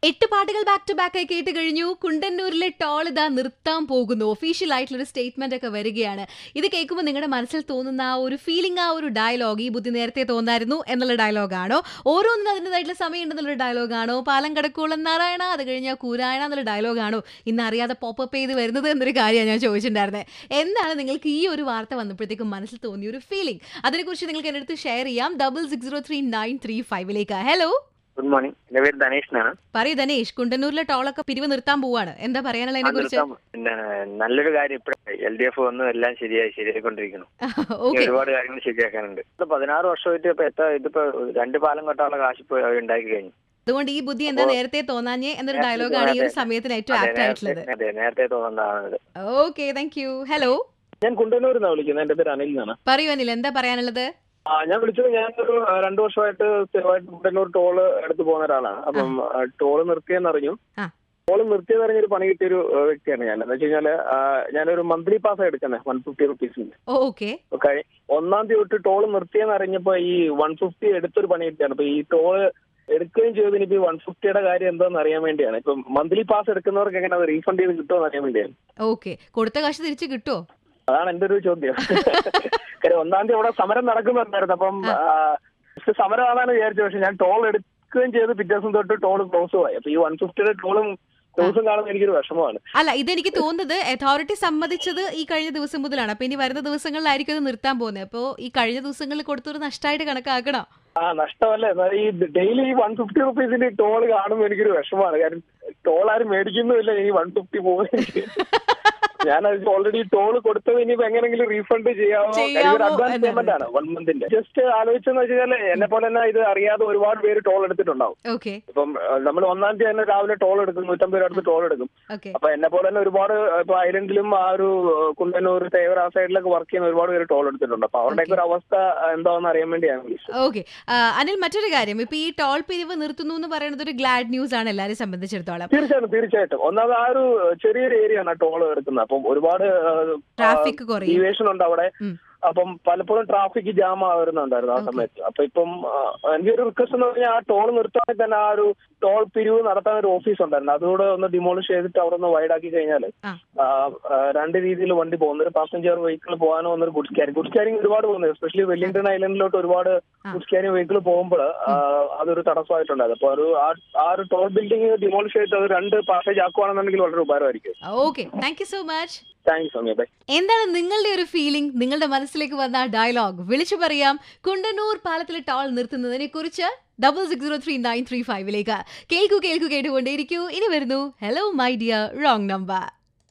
എട്ട് പാട്ടുകൾ back to back ആയി കേട്ട് കഴിഞ്ഞു കുണ്ടന്നൂരിലെ ടോൾ ഇതാ നിർത്താൻ പോകുന്നു ഒഫീഷ്യൽ ആയിട്ടുള്ള ഒരു സ്റ്റേറ്റ്മെന്റ് ഒക്കെ വരികയാണ് ഇത് കേൾക്കുമ്പോൾ നിങ്ങളുടെ മനസ്സിൽ തോന്നുന്ന ആ ഒരു ഫീലിംഗ് ആ ഒരു ഡയലോഗ് ഈ ബുദ്ധി നേരത്തെ തോന്നായിരുന്നു എന്നുള്ള ഡയലോഗാണോ ഓരോന്നിനും അതിൻ്റെതായിട്ടുള്ള സമയം ഉണ്ടെന്നുള്ള ഡയലോഗാണോ പാലം കടക്കോളം നാരായണ അത് കഴിഞ്ഞാൽ കൂരായണ എന്നുള്ള ഡയലോഗാണോ ഇന്ന് അറിയാതെ പോപ്പപ്പ് ചെയ്ത് വരുന്നത് എന്നൊരു കാര്യമാണ് ഞാൻ ചോദിച്ചിട്ടുണ്ടായിരുന്നത് എന്താണ് നിങ്ങൾക്ക് ഈ ഒരു വാർത്ത വന്നപ്പോഴത്തേക്കും മനസ്സിൽ തോന്നിയ ഒരു ഫീലിംഗ് അതിനെക്കുറിച്ച് നിങ്ങൾക്ക് എൻ്റെ അടുത്ത് ഷെയർ ചെയ്യാം double six zero three nine three ഫൈവിലേക്ക് ഹലോ ഗുഡ് മോർണിംഗ് എന്റെ പേര് ധനേഷ് പറയൂ ധനേഷ് കുണ്ടന്നൂരിലെ ടോളൊക്കെ പിരിവ് നിർത്താൻ പോവാണ് എന്താ പറയാനുള്ള അതിനെ കുറിച്ച് പിന്നെ നല്ലൊരു കാര്യം ഇപ്പഴേ എൽ ഡി എഫ് വന്ന് എല്ലാം ശരിയായി ശരിയായിക്കൊണ്ടിരിക്കുന്നു ഇനി ഓക്കെ ഒരുപാട് കാര്യങ്ങൾ ശരിയാക്കാനുണ്ട് ഇത് പതിനാറ് വർഷമായിട്ട് ഇപ്പൊ എത്ര ഇതിപ്പോ രണ്ട് പാലം കെട്ടാനുള്ള കാശ് ഇപ്പൊ ഉണ്ടാക്കി കഴിഞ്ഞു അതുകൊണ്ട് ഈ ബുദ്ധി എന്താ അപ്പോ- നേരത്തെ തോന്നാഞ്ഞേ എന്നൊരു നേരത്തെ ഡയലോഗാണ് ഈ ഒരു തോന്നാതെ- സമയത്തിന് ഏറ്റവും അതെ, ആപ്റ്റ് ആയിട്ടുള്ളത് നേരത്തെ- അതെ നേരത്തെ തോന്നുന്നതാണ് ഓക്കെ താങ്ക് യു ഹലോ ഞാൻ കുണ്ടന്നൂരിൽ നിന്നാണ് വിളിക്കുന്നത് എന്റെ പേര് അനിൽ എന്നാണ് പറയൂ അനിൽ എന്താ പറയാനുള്ളത് ആ, ഞാൻ വിളിച്ചത് ഞാൻ ഒരു ആ, രണ്ടു വർഷമായിട്ട് സ്ഥിരമായിട്ട് കുണ്ടന്നൂർ ടോള് എടുത്തു പോകുന്ന ഒരാളാണ് അപ്പം ആ, ടോള് നിർത്തിയെന്നറിഞ്ഞു ആ. ടോള് നിർത്തിയെന്നറിഞ്ഞ ഒരു പണി കിട്ടിയ ഒരു ആ, വ്യക്തിയാണ് ഞാൻ എന്ന് വെച്ച് കഴിഞ്ഞാല് ആ, ഞാനൊരു മന്ത്ലി പാസ് എടുക്കുന്നത് വൺ ഫിഫ്റ്റി റുപ്പീസിന്റെ ഓക്കെ കഴി ഒന്നാം തീയതി തൊട്ട് ടോള് നിർത്തിയെന്ന് അറിഞ്ഞപ്പോ ഈ വൺ ഫിഫ്റ്റി എടുത്തൊരു പണി കിട്ടിയാണ് അപ്പൊ ഈ ടോള് എടുക്കുകയും ചെയ്തത് ഇനിയിപ്പോ വൺ ഫിഫ്റ്റിയുടെ കാര്യം എന്താണെന്ന് അറിയാൻ വേണ്ടിയാണ് ഇപ്പം മന്ത്ലി പാസ് എടുക്കുന്നവർക്ക് എങ്ങനെ അത് റീഫണ്ട് ചെയ്ത് കിട്ടുമോ അറിയാൻ വേണ്ടിയാണ് ഓക്കെ കൊടുത്ത കാശ് തിരിച്ചു കിട്ടുമോ അതാണ് എന്റെ ഒരു ചോദ്യം കാര്യം ഒന്നാം തീയതി അവിടെ സമരം നടക്കുന്നുണ്ടായിരുന്നു അപ്പം ആ, just സമരമാണെന്ന് വിചാരിച്ചു പക്ഷെ ഞാൻ ടോൾ എടുക്കുകയും ചെയ്ത് പിറ്റേ ദിവസം തൊട്ട് ടോൾ ക്ലോസ് ആയി അപ്പൊ ഈ വൺ ഫിഫ്റ്റിയുടെ ടോളും ക്ലോസും കാണുമ്പോൾ എനിക്കൊരു വിഷമമാണ് അല്ല ഇതെനിക്ക് തോന്നുന്നത് അതോറിറ്റി സമ്മതിച്ചത് ഈ കഴിഞ്ഞ ദിവസം മുതലാണ് അപ്പൊ ഇനി വരുന്ന ദിവസങ്ങളിലായിരിക്കും ഇത് നിർത്താൻ പോകുന്നത് അപ്പോ ഈ കഴിഞ്ഞ ദിവസങ്ങളിൽ കൊടുത്തൊരു നഷ്ടമായിട്ട് കണക്കാക്കണം ആ നഷ്ടമല്ലേ എന്നാൽ ഈ ഡെയിലി ഈ വൺ ഫിഫ്റ്റി റുപ്പീസിന്റെ ടോൾ കാണുമ്പോൾ എനിക്കൊരു വിഷമമാണ് കാര്യം ടോൾ ആരും മേടിക്കുന്നുമില്ല ഈ വൺ ഫിഫ്റ്റി പോകുന്നത് ഞാൻ ഓൾറെഡി ടോൾ കൊടുത്തത് ഇനിയിപ്പോ എങ്ങനെങ്കിലും റീഫണ്ട് ചെയ്യാമോ ചെയ്യാമോ അഡ്വാൻസ് എന്നാണ്. പേയ്മെന്റ് ആണ് വൺ മന്തിന്റെ ജസ്റ്റ് ആലോചിച്ചെന്ന് വെച്ചാൽ എന്നെ പോലെ തന്നെ ഇത് അറിയാതെ ഒരുപാട് പേര് ടോൾ എടുത്തിട്ടുണ്ടാവും ഓക്കെ ഇപ്പം നമ്മൾ ഒന്നാം തീയതി തന്നെ രാവിലെ ടോൾ എടുക്കും നൂറ്റമ്പത് രൂപ അടുത്ത് ടോൾ എടുക്കും ഓക്കെ അപ്പൊ എന്നെ പോലെ തന്നെ ഒരുപാട് ഇപ്പൊ ഐലൻഡിലും ആ ഒരു ഏഹ്, കുണ്ടന്നൂർ തേവര ആ സൈഡിലൊക്കെ വർക്ക് ചെയ്യുന്ന ഒരുപാട് പേര് ടോൾ എടുത്തിട്ടുണ്ട് അപ്പൊ അവരുടെയൊക്കെ ഒരു അവസ്ഥ എന്താണെന്ന് അറിയാൻ വേണ്ടിയാണ് വിളിച്ചത് ഓക്കെ അനിൽ മറ്റൊരു കാര്യം ഇപ്പൊ ഈ ടോൾ പിരിവ് നിർത്തുന്നു എന്ന് പറയുന്നത് ഒരു ഗ്ലാഡ് ന്യൂസ് ആണ് എല്ലാവരും സംബന്ധിച്ചിടത്തോളം തീർച്ചയായിട്ടും തീർച്ചയായിട്ടും ഒന്നാമത് ആ ഒരു ചെറിയൊരു ഏരിയ ആണ് ടോൾ എടുക്കുന്നത് അപ്പം ഒരുപാട് ട്രാഫിക് കുറയും ഡീവിയേഷൻ ഉണ്ട് അവിടെ ഉം. അപ്പം പലപ്പോഴും ട്രാഫിക് ജാം ആവുന്നുണ്ടായിരുന്നു ആ Okay. സമയത്ത് അപ്പൊ ഇപ്പം ആ, എനിക്ക് ഒരു റിക്വസ്റ്റ് എന്ന് പറഞ്ഞാൽ ആ ടോൾ നിർത്താണെങ്കിൽ തന്നെ ആ ഒരു ടോൾ പിരിവ് നടത്താൻ ഒരു ഓഫീസ് ഉണ്ടായിരുന്നു അതുകൂടെ ഒന്ന് ഡിമോളിഷ് ചെയ്തിട്ട് അവിടെ ഒന്ന് വൈഡാക്കി കഴിഞ്ഞാൽ ആ. രണ്ട് രീതിയിൽ വണ്ടി പോകുന്ന ഒരു പാസഞ്ചർ വെഹിക്കിൾ പോകാനോ ഒന്നൊരു ഗുഡ്സ് ക്യാരിങ് ഗുഡ്സ് ക്യാരിങ് ഒരുപാട് പോകുന്നത് എസ്പെഷ്യലി വെല്ലിംഗ്ടൺ ഐലൻഡിലോട്ട് ഒരുപാട് ആ. ഗുഡ്സ് ക്യാരിങ് വെഹിക്കിൾ പോകുമ്പോൾ അതൊരു തടസ്സമായിട്ടുണ്ടായിരുന്നു അപ്പൊ ഒരു ആ- ആ ഒരു ടോൾ ബിൽഡിംഗ് ഡിമോളിഷ് ചെയ്തിട്ട് അത് രണ്ട് പാസേജ് ആക്കുവാണെന്നുണ്ടെങ്കിൽ വളരെ ഉപകാരമായിരിക്കും okay thank you so much thank you Soumya bye എന്താണ് നിങ്ങളുടെ ഒരു ഫീലിംഗ് നിങ്ങളുടെ മനസ്സിലേക്ക് വന്ന ആ ഡയലോഗ് വിളിച്ചു പറയാം കുണ്ടന്നൂർ പാലത്തിലെ ടോൾ നിർത്തുന്നതിനെ കുറിച്ച് double six zero three nine three ഫൈവിലേക്ക് കേൾക്കൂ കേൾക്കൂ കേട്ടുകൊണ്ടേയിരിക്കൂ ഇനി വരുന്നു hello my dear wrong number